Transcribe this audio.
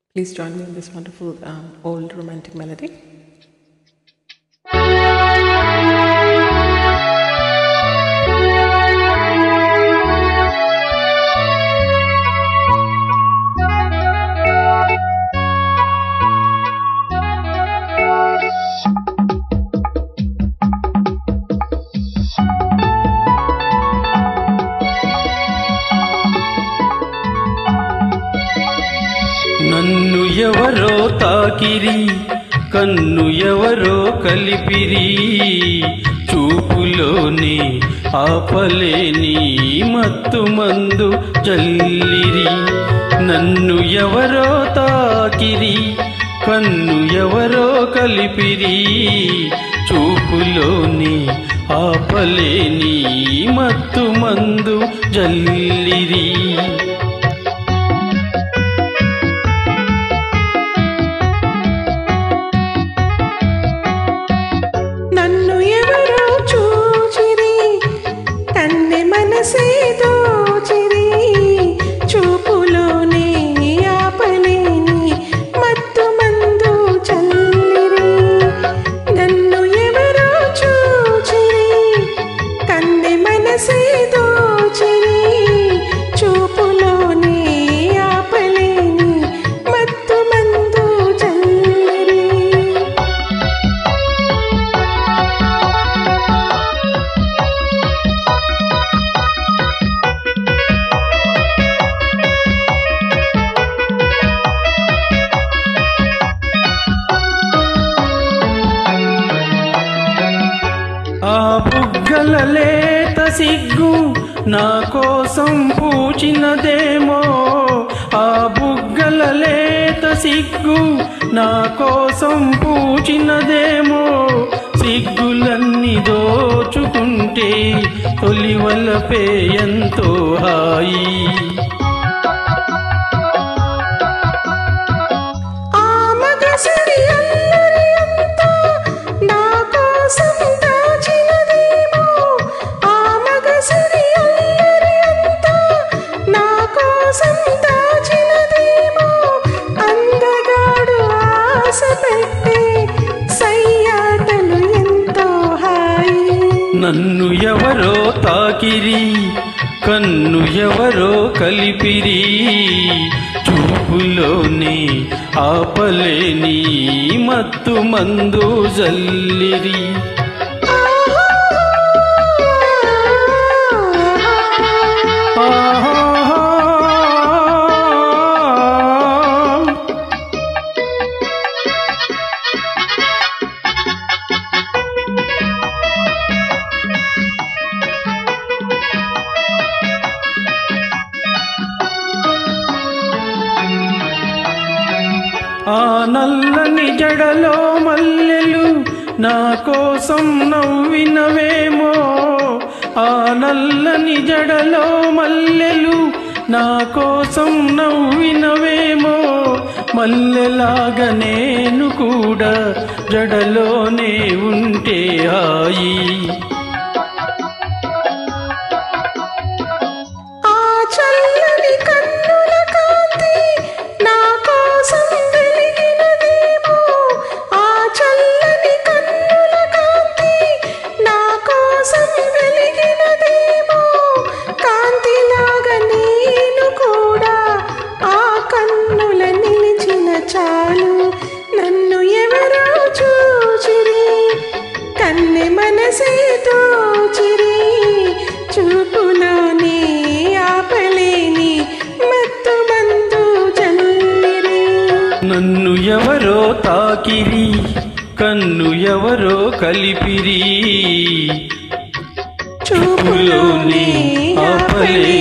Please join me in this wonderful um, old romantic melody. నన్ను ఎవరో తాకిరి కన్ను ఎవరో కలిపిరి చూపులోని ఆపలేని మత్తు మందు జల్లిరి నన్ను ఎవరో తాకిరి కన్ను ఎవరో కలిపిరి చూపులోని ఆపలేని మత్తు మందు జల్లిరి నన్ను ఎవరో చూచిరి కన్నె మనసే దోచిరి చూపులోనే ఆపలేని మత్తు మందు చల్లిరి నన్ను ఎవరో చూచిరి కన్నె మనసే దోచిరి చూపులోనే ఆపలేని మత్తు మందు చల్లిరి ఆ బుగ్గల లేత సిగ్గు నా కోసం పూచినదేమో ఆ బుగ్గల లేత సిగ్గు నా కోసం పూచినదేమో సిగ్గులన్నీ దోచుకుంటే తొలివలపే ఎంతో హాయి ఆ మగసిరి అల్లరి అంతా నా కోసం దాచినదేమో ఆ మగసిరి అల్లరి అంతా నా కోసం దాచినదేమో అందగాడు ఆశ పెట్టే సయ్యాటలు ఎంతో హాయి నన్ను ఎవరో తాకిరి కన్ను ఎవరో కలిపిరి చూపులోని ఆపలేని మత్తు మందు జల్లిరి ఆహా ఆ నల్లని జడలో మల్లెలు నా కోసం నవ్వినవేమో ఆ నల్లని జడలో మల్లెలు నా కోసం నవ్వినవేమో మల్లెలాగా నేను కూడా జడలోనే ఉంటే హాయి ఆ చల్లని కన్నుల కాంతి నా కోసం వెలిగినదేమో ఆ చల్లని కన్నుల కాంతి నా కోసం వెలిగినదేమో కాంతిలాగా నేను కూడా ఆ కన్నుల నిలిచిన చాలు నన్ను ఎవరో చూచిరి కన్నె మనసే తోచిరి చూపులోనే ఆపలేని మత్తు మందు చల్లిరి నన్ను ఎవరో తాకిరి కన్ను ఎవరో కలిపిరి చూపులోనే ఆపలేని